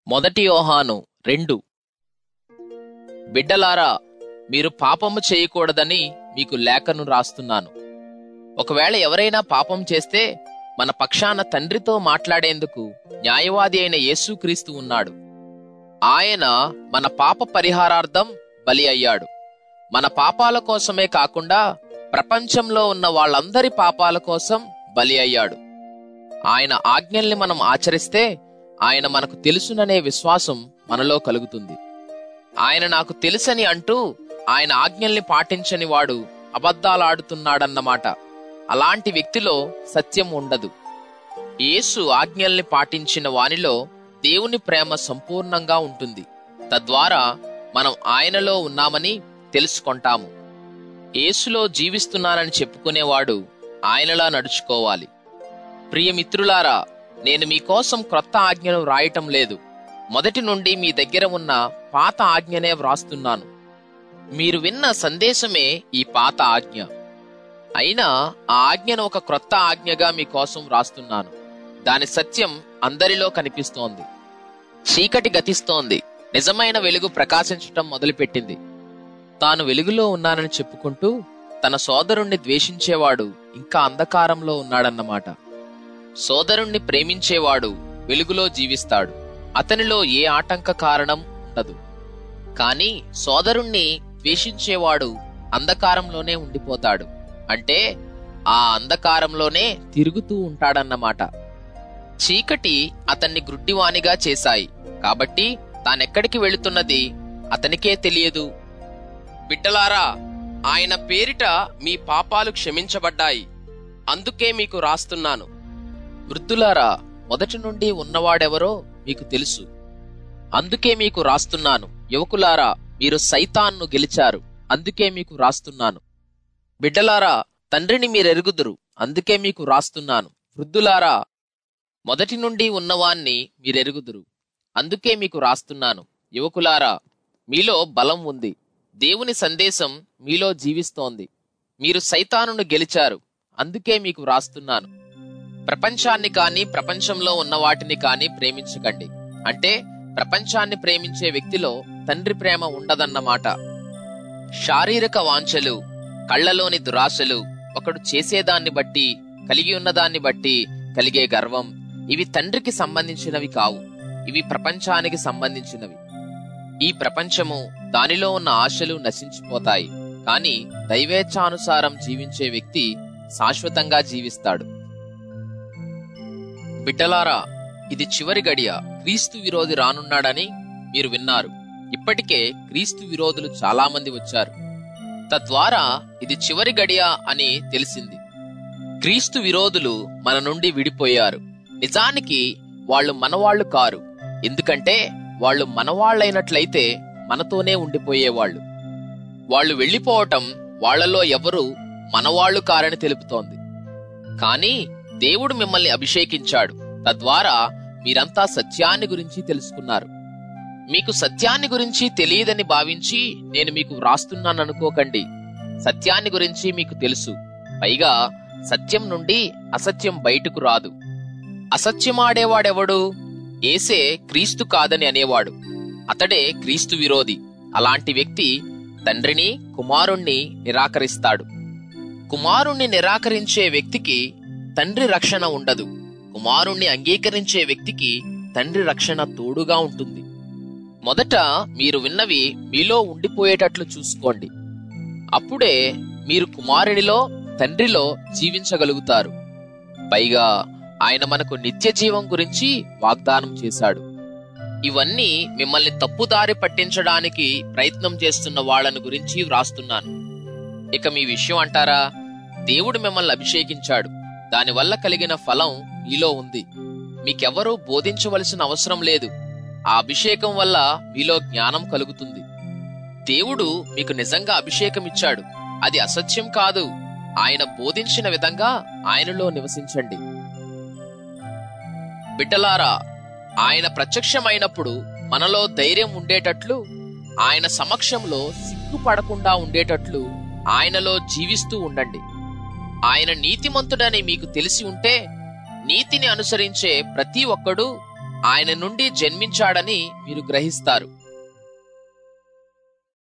మొదటి యోహాను రెండు బిడ్డలారా మీరు పాపము చేయకూడదని మీకు లేఖను రాస్తున్నాను ఒకవేళ ఎవరైనా పాపం చేస్తే మన పక్షాన తండ్రితో మాట్లాడేందుకు న్యాయవాది అయిన యేసుక్రీస్తు ఉన్నాడు ఆయన మన పాప పరిహారార్థం బలి అయ్యాడు మన పాపాల కోసమే కాకుండా ప్రపంచంలో ఉన్న వాళ్ళందరి పాపాల కోసం బలి అయ్యాడు ఆయన ఆజ్ఞల్ని మనం ఆచరిస్తే ఆయన మనకు తెలుసుననే విశ్వాసం మనలో కలుగుతుంది ఆయన నాకు తెలుసని అంటూ ఆయన ఆజ్ఞల్ని పాటించని వాడు అబద్ధాలాడుతున్నాడన్నమాట అలాంటి వ్యక్తిలో సత్యం ఉండదు యేసు ఆజ్ఞల్ని పాటించిన వానిలో దేవుని ప్రేమ సంపూర్ణంగా ఉంటుంది తద్వారా మనం ఆయనలో ఉన్నామని తెలుసుకొంటాము యేసులో జీవిస్తున్నానని చెప్పుకునేవాడు ఆయనలా నడుచుకోవాలి ప్రియమిత్రులారా నేను మీకోసం క్రొత్త ఆజ్ఞను వ్రాయటం లేదు మొదటి నుండి మీ దగ్గర ఉన్న పాత ఆజ్ఞనే వ్రాస్తున్నాను మీరు విన్న సందేశమే ఈ పాత ఆజ్ఞ అయినా ఆ ఆజ్ఞను ఒక క్రొత్త ఆజ్ఞగా మీకోసం వ్రాస్తున్నాను దాని సత్యం అందరిలో కనిపిస్తోంది చీకటి గతిస్తోంది నిజమైన వెలుగు ప్రకాశించటం మొదలుపెట్టింది తాను వెలుగులో ఉన్నానని చెప్పుకుంటూ తన సోదరుణ్ణి ద్వేషించేవాడు ఇంకా అంధకారంలో ఉన్నాడన్నమాట సోదరుణ్ణి ప్రేమించేవాడు వెలుగులో జీవిస్తాడు అతనిలో ఏ ఆటంక కారణం ఉండదు కాని సోదరుణ్ణి ద్వేషించేవాడు అంధకారంలోనే ఉండిపోతాడు అంటే ఆ అంధకారంలోనే తిరుగుతూ ఉంటాడన్నమాట చీకటి అతన్ని గ్రుడ్డివానిగా చేశాయి కాబట్టి తానెక్కడికి వెళుతున్నది అతనికే తెలియదు బిడ్డలారా ఆయన పేరిట మీ పాపాలు క్షమించబడ్డాయి అందుకే మీకు రాస్తున్నాను వృద్ధులారా మొదటి నుండి ఉన్నవాడెవరో మీకు తెలుసు అందుకే మీకు రాస్తున్నాను యువకులారా మీరు సైతాన్ను గెలిచారు అందుకే మీకు రాస్తున్నాను బిడ్డలారా తండ్రిని మీరెరుగుదురు అందుకే మీకు రాస్తున్నాను వృద్ధులారా మొదటి నుండి ఉన్నవాన్ని మీరెరుగుదురు అందుకే మీకు రాస్తున్నాను యువకులారా మీలో బలం ఉంది దేవుని సందేశం మీలో జీవిస్తోంది మీరు సైతానును గెలిచారు అందుకే మీకు రాస్తున్నాను ప్రపంచాన్ని కాని ప్రపంచంలో ఉన్న వాటిని కాని ప్రేమించకండి అంటే ప్రపంచాన్ని ప్రేమించే వ్యక్తిలో తండ్రి ప్రేమ ఉండదన్నమాట శారీరక వాంఛలు కళ్ళలోని దురాశలు ఒకడు చేసేదాన్ని బట్టి కలిగి ఉన్నదాన్ని బట్టి కలిగే గర్వం ఇవి తండ్రికి సంబంధించినవి కావు ఇవి ప్రపంచానికి సంబంధించినవి ఈ ప్రపంచము దానిలో ఉన్న ఆశలు నశించిపోతాయి కాని దైవేచ్ఛానుసారం జీవించే వ్యక్తి శాశ్వతంగా జీవిస్తాడు బిడ్డలారా ఇది చివరి గడియ క్రీస్తు విరోధి రానున్నాడని మీరు విన్నారు ఇప్పటికే క్రీస్తు విరోధులు చాలా మంది వచ్చారు తద్వారా ఇది చివరి గడియ అని తెలిసింది క్రీస్తు విరోధులు మన నుండి విడిపోయారు నిజానికి వాళ్ళు మనవాళ్లు కారు ఎందుకంటే వాళ్ళు మనవాళ్లైనట్లయితే మనతోనే ఉండిపోయేవాళ్ళు వాళ్ళు వెళ్లిపోవటం వాళ్లలో ఎవరు మనవాళ్లు కారని తెలుపుతోంది కానీ దేవుడు మిమ్మల్ని అభిషేకించాడు తద్వారా మీరంతా సత్యాన్ని గురించి తెలుసుకున్నారు మీకు సత్యాన్ని గురించి తెలియదని భావించి నేను మీకు వ్రాస్తున్నాననుకోకండి సత్యాన్ని గురించి మీకు తెలుసు పైగా సత్యం నుండి అసత్యం బయటకు రాదు అసత్యమాడేవాడెవడు ఏసే క్రీస్తు కాదని అనేవాడు అతడే క్రీస్తు విరోధి అలాంటి వ్యక్తి తండ్రిని కుమారుణ్ణి నిరాకరిస్తాడు కుమారుణ్ణి నిరాకరించే వ్యక్తికి తండ్రి రక్షణ ఉండదు కుమారుణ్ణి అంగీకరించే వ్యక్తికి తండ్రి రక్షణ తోడుగా ఉంటుంది మొదట మీరు విన్నవి మీలో ఉండిపోయేటట్లు చూసుకోండి అప్పుడే మీరు కుమారునిలో తండ్రిలో జీవించగలుగుతారు పైగా ఆయన మనకు నిత్య జీవం గురించి వాగ్దానం చేశాడు ఇవన్నీ మిమ్మల్ని తప్పుదారి పట్టించడానికి ప్రయత్నం చేస్తున్న వాళ్ళను గురించి వ్రాస్తున్నాను ఇక మీ విషయం అంటారా దేవుడు మిమ్మల్ని అభిషేకించాడు దానివల్ల కలిగిన ఫలం మీలో ఉంది మీకెవరూ బోధించవలసిన అవసరం లేదు ఆ అభిషేకం వల్ల మీలో జ్ఞానం కలుగుతుంది దేవుడు మీకు నిజంగా అభిషేకం ఇచ్చాడు అది అసత్యం కాదు ఆయన బోధించిన విధంగా ఆయనలో నివసించండి బిడ్డలారా ఆయన ప్రత్యక్షమైనప్పుడు మనలో ధైర్యం ఉండేటట్లు ఆయన సమక్షంలో సిగ్గుపడకుండా ఉండేటట్లు ఆయనలో జీవిస్తూ ఉండండి ఆయన నీతిమంతుడని మీకు తెలిసి ఉంటే నీతిని అనుసరించే ప్రతి ఒక్కడు ఆయన నుండి జన్మించాడని మీరు గ్రహిస్తారు